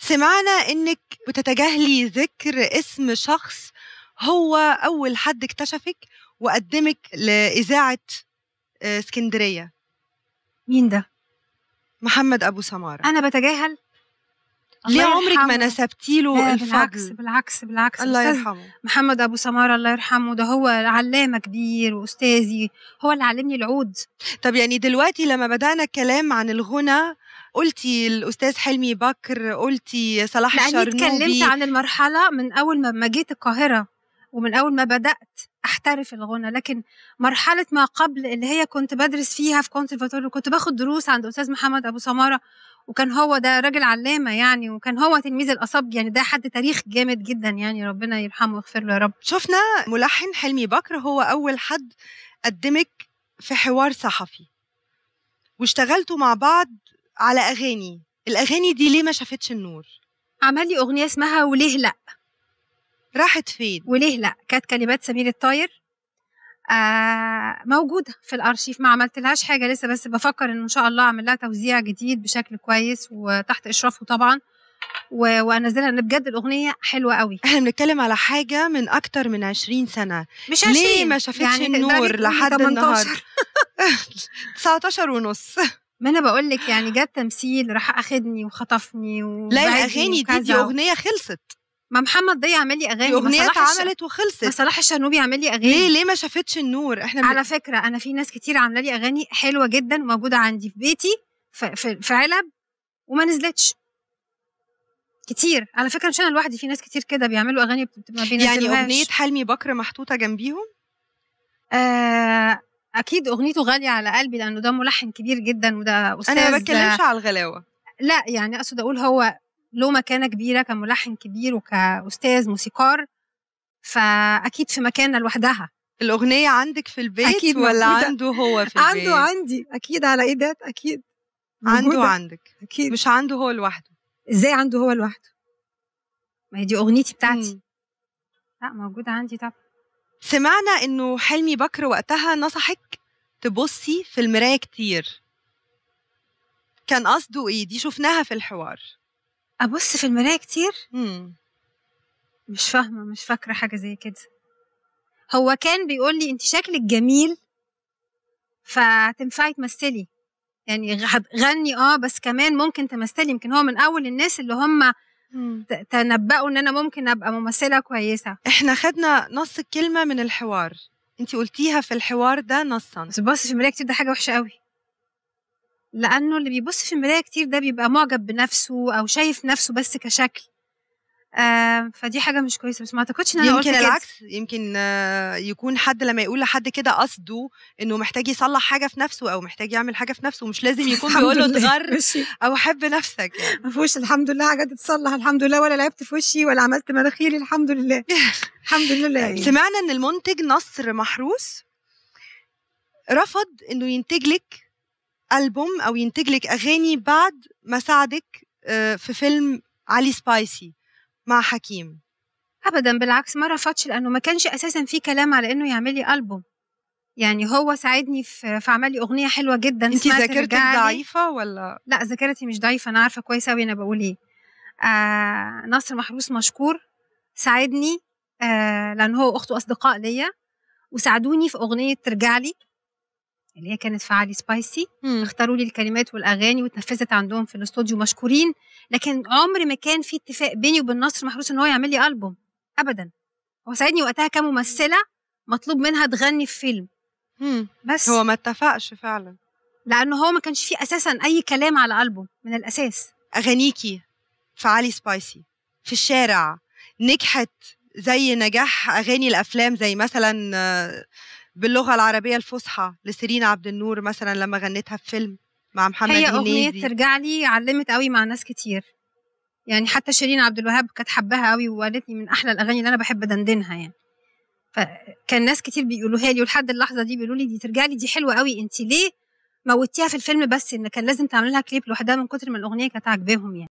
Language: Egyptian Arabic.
سمعنا انك بتتجاهلي ذكر اسم شخص هو اول حد اكتشفك وقدمك لاذاعه آه، اسكندريه مين ده محمد ابو سماره انا بتجاهل ليه الله عمرك ما يرحمه. نسبتي له لا بالعكس الفضل بالعكس بالعكس الله أستاذ يرحمه محمد ابو سماره الله يرحمه ده هو علامه كبير واستاذي هو اللي علمني العود طب يعني دلوقتي لما بدأنا الكلام عن الغنى قلتي الأستاذ حلمي بكر قلتي صلاح لاني اتكلمت الشرنوبي عن المرحله من اول ما ما جيت القاهره ومن اول ما بدات احترف الغنى لكن مرحله ما قبل اللي هي كنت بدرس فيها في كونسرفاتوري وكنت باخد دروس عند استاذ محمد ابو سماره وكان هو ده راجل علامه يعني وكان هو تلميذ الاصاب يعني ده حد تاريخ جامد جدا يعني ربنا يرحمه ويغفر له يا رب شفنا ملحن حلمي بكر هو أول حد قدمك في حوار صحفي واشتغلتوا مع بعض على أغاني الأغاني دي ليه ما شافتش النور عمل لي اغنيه اسمها وليه لا راحت فين وليه لا كانت كلمات سمير الطاير آه موجوده في الارشيف ما عملتلهاش حاجه لسه بس بفكر ان ان شاء الله اعمل لها توزيع جديد بشكل كويس وتحت اشرافه طبعا و- وانزلها لان بجد الاغنيه حلوه قوي احنا بنتكلم على حاجة من أكتر من 20 سنة مش ليه 20 ما شافتش يعني تقدري النور تقولي لحد 18. النهاردة 19 ونص ما انا بقول لك يعني جاب تمثيل راح اخدني وخطفني لا وبعدني الأغاني دي دي وكذا. أغنية خلصت ما محمد ضيع عمل لي دي اغاني ما أغنية صلاح الش- اتعملت ما وخلصت صلاح الشرنوبي عمل لي اغاني ليه ليه ما شافتش النور احنا بن... على فكره انا في ناس كتير عامله لي اغاني حلوه جدا موجوده عندي في بيتي في, في, في علب وما نزلتش كتير على فكره مش انا لوحدي في ناس كتير كده بيعملوا اغاني بت- ما بينزلوهاش يعني أغنية حلمي بكر محطوطة جنبيهم آه اكيد اغنيته غاليه على قلبي لانه ده ملحن كبير جدا وده استاذ أنا ما بتكلمش على الغلاوة لا يعني اقصد اقول هو له مكانه كبيره كملحن كبير وكاستاذ موسيقار فاكيد في مكانه لوحدها الأغنية عندك في البيت أكيد ولا موجودة. عنده هو في البيت عنده عندي اكيد على ايدات اكيد عنده موجودة. عندك اكيد مش عنده هو لوحده ازاي عنده هو لوحده ما هي دي اغنيتي بتاعتي مم. لا موجوده عندي طبعا سمعنا إنه حلمي بكر وقتها نصحك تبصي في المراية كتير كان قصده إيه دي شفناها في الحوار ابص في المرايه كتير مم. مش فاهمه مش فاكره حاجه زي كده هو كان بيقول لي انت شكلك جميل فتنفعي تمثلي يعني غ- هتغني اه بس كمان ممكن تمثلي يمكن هو من اول الناس اللي هم مم. ت- تنبأوا ان انا ممكن ابقى ممثله كويسه احنا خدنا نص الكلمة من الحوار انتي قلتيها في الحوار ده نصا بس بص في المرايه كتير ده حاجه وحشه قوي لانه اللي بيبص في المرايه كتير ده بيبقى معجب بنفسه او شايف نفسه بس كشكل آه فدي حاجه مش كويسه بس ما اعتقدش ان انا قلت يمكن كده. العكس يمكن آه، يكون حد لما يقول لحد كده قصده انه محتاج يصلح حاجه في نفسه او محتاج يعمل حاجه في نفسه مش لازم يكون الحمد بيقول له لله. اتغر ماشي. او حب نفسك يعني ما فيهوش الحمد لله حاجه تتصلح الحمد لله ولا لعبت في وشي ولا عملت مناخيري الحمد لله الحمد لله يعني. سمعنا ان المنتج نصر محروس رفض انه ينتج لك البوم او ينتج لك اغاني بعد ما ساعدك آه، في فيلم علي سبايسي مع حكيم ابدا بالعكس ما رفضش لانه ما كانش اساسا في كلام على انه يعمل لي البوم يعني هو ساعدني في في عمل لي اغنيه حلوه جدا انتي اسمها ذاكرتك ترجعلي. ضعيفه ولا لا ذاكرتي مش ضعيفه انا عارفه كويس قوي انا بقول ايه آه نصر محروس مشكور ساعدني آه لان هو اخته اصدقاء ليا وساعدوني في اغنيه ترجعلي اللي هي كانت في علي سبايسي اختاروا لي الكلمات والاغاني واتنفذت عندهم في الاستوديو مشكورين لكن عمر ما كان في اتفاق بيني وبين نصر محروس ان هو يعمل لي البوم ابدا هو ساعدني وقتها كممثله مطلوب منها تغني في فيلم مم. بس هو ما اتفقش فعلا لانه هو ما كانش فيه اساسا اي كلام على البوم من الاساس اغانيكي في علي سبايسي في الشارع نجحت زي نجاح اغاني الافلام زي مثلا آه، باللغه العربيه الفصحى لسيرين عبد النور مثلا لما غنتها في فيلم مع محمد هي اغنيه هنيدي ترجع لي علمت قوي مع ناس كتير يعني حتى شيرين عبد الوهاب كانت حباها قوي وقالت لي من احلى الاغاني اللي انا بحب دندنها يعني فكان ناس كتير بيقولوها لي ولحد اللحظه دي بيقولوا لي دي ترجع لي دي حلوه قوي انت ليه موتيها في الفيلم بس ان كان لازم تعمل لها كليب لوحدها من كتر ما الاغنيه كانت عاجباهم يعني